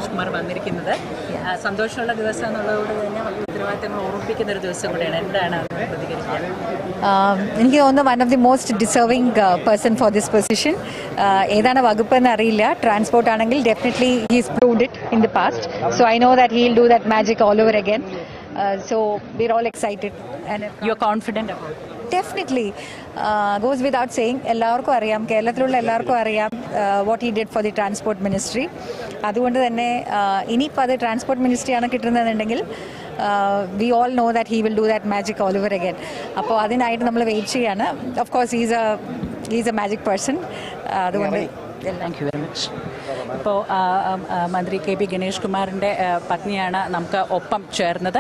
ഗണേഷ് കുമാർ വന്നിരിക്കുന്നത് ആ, സന്തോഷമുള്ള ദിവസം എന്നുള്ളതുകൊണ്ട് തന്നെ വലിയ ഉത്തരവാദിത്തങ്ങൾ ഓർമ്മിപ്പിക്കുന്ന ഒരു ദിവസം കൂടെയാണ് എന്താണ് അതിനെ പ്രതികരിക്കുക Um, എനിക്ക് തോന്നുന്നു one of the most deserving person for this position ഏതാണ് വകുപ്പ് എന്ന് അറിയില്ല ട്രാൻസ്പോർട്ട് ആണെങ്കിൽ definitely he's proved it in the past so I know that he'll do that magic all over again so we're all excited you are confident അപ്പോൾ definitely goes without saying എല്ലാവർക്കും അറിയാം കേരളത്തിലുള്ള എല്ലാവർക്കും അറിയാം what he did for the transport ministry അതുകൊണ്ട് തന്നെ ഇനിയിപ്പോൾ അത് ട്രാൻസ്പോർട്ട് മിനിസ്ട്രിയാണ് കിട്ടുന്നതെന്നുണ്ടെങ്കിൽ we all no that he will do that magic all over again അപ്പോൾ അതിനായിട്ട് നമ്മൾ വെയിറ്റ് ചെയ്യാണ് of course is a is a magic person അതുകൊണ്ട് താങ്ക് യു വെരി മച്ച് ഇപ്പോൾ മന്ത്രി കെ പി ഗണേഷ് കുമാറിൻ്റെ പത്നിയാണ് നമുക്ക് ഒപ്പം ചേർന്നത്